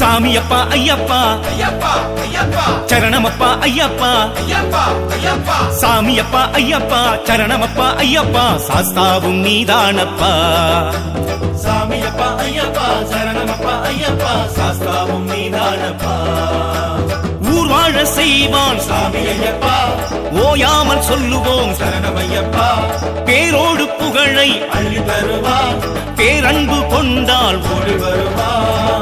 சாமியப்பா ஐயப்பா ஐயப்பா ஐயப்பா சரணமப்பா ஐயப்பா ஐயப்பா ஐயப்பா சாமியப்பா ஐயப்பா சரணமப்பா ஐயப்பா சாஸ்தாவும் நீதானப்பா சாமியப்பா ஐயப்பா சரணமப்பா ஐயப்பா சாஸ்தாவும் நீதானப்பா ஊர் வாழ செய்வான் சாமி ஐயப்பா ஓயாமல் சொல்லுவோம் சரணமையப்பா பேரோடு புகழை அள்ளி தருவா பேரன்பு கொண்டால் ஓடி வருவா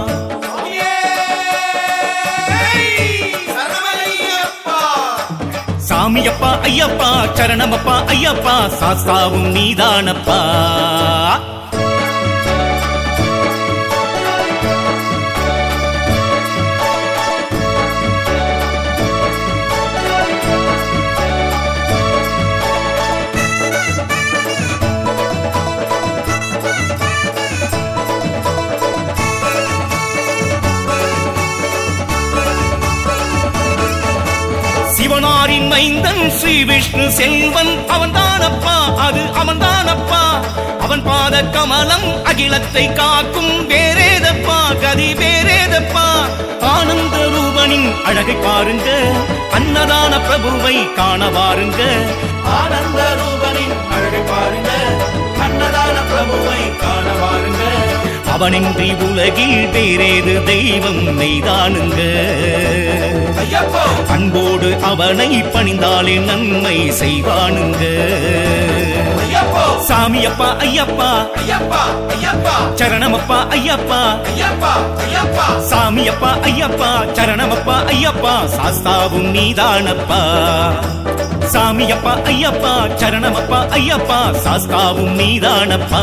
சரணமையப்பா சாமியப்பா ஐயப்பா சரணமப்பா ஐயப்பா சாஸ்தாவும் நீதானப்பா சிவனாரின் மைந்தன் ஸ்ரீ விஷ்ணு செல்வன் அவன்தானப்பா அது அவன்தானப்பா அவன் பாத கமலம் அகிலத்தை காக்கும் வேறேதப்பா கதி வேறேதப்பா ஆனந்த ரூபனின் அழகை பாருங்க அன்னதான பிரபுவை காண வாருங்க ஆனந்த ரூபனின் அழகை பாருங்க அன்னதான பிரபுவை காண வாருங்க அவனின்றி உலகில் வேறேது தெய்வம் நெய்தானுங்க ஐயப்போ அன்போடு அவனை பணிந்தாலே நன்மை செய்வானுங்க ஐயப்போ சாமியப்பா ஐயப்பா ஐயப்பா ஐயப்பா சரணமப்பா ஐயப்பா ஐயப்பா ஐயப்பா சாமியப்பா ஐயப்பா சரணமப்பா ஐயப்பா சாஸ்தாவும் நீதானப்பா சாமியப்பா ஐயப்பா சரணமப்பா ஐயப்பா சாஸ்தாவும் நீதானப்பா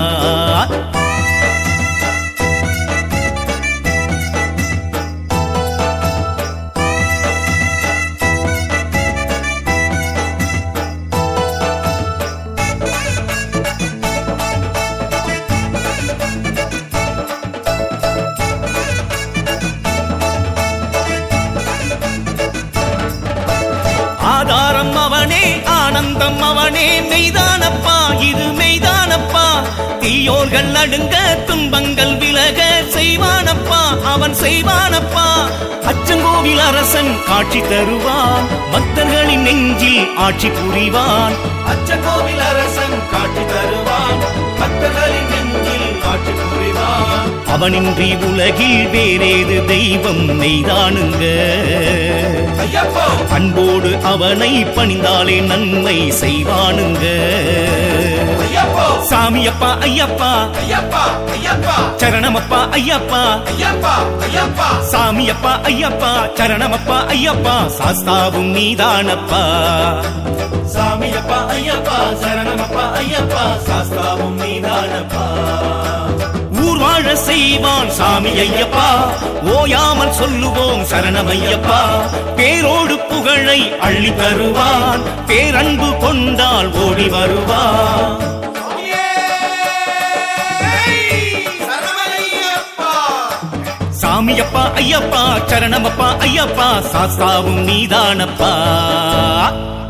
ஆதாரம் அவனே ஆனந்தம் அவனே மெய்தானப்பா இது மெய்தானப்பா தீயோர்கள் நடுங்க துன்பங்கள் விலக செய்வானப்பா அவன் செய்வானப்பா அச்சங்கோவில் அரசன் காட்சி தருவான் பக்தர்களின் நெஞ்சில் ஆட்சி புரிவான் அச்சகோவில் அரசன் காட்சி தருவான் பக்தர்களின் நெஞ்சில் காட்சி புரிவான் அவனின்றி உலகில் வேறேது தெய்வம் மெய்தானுங்க ஐயப்போ அன்போடு அவனை பணிந்தாலே நன்மை செய்வானுங்க ஐயப்போ சாமியப்பா ஐயப்பா ஐயப்பா ஐயப்பா சரணமப்பா ஐயப்பா ஐயப்பா ஐயப்பா சாமியப்பா ஐயப்பா சரணமப்பா ஐயப்பா சாஸ்தாவும் நீதானப்பா சாமியப்பா ஐயப்பா சரணமப்பா ஐயப்பா சாஸ்தாவும் நீதானப்பா ஊர் வாழ செய்வான் சாமி ஐயப்பா ஓயாமல் சொல்லுவோம் சரணமையப்பா பேரோடு புகழை அள்ளி தருவான் பேரன்பு கொண்டால் ஓடி வருவான் சரணமையப்பா சாமியப்பா ஐயப்பா சரணமப்பா ஐயப்பா சாஸ்தாவும் நீதானப்பா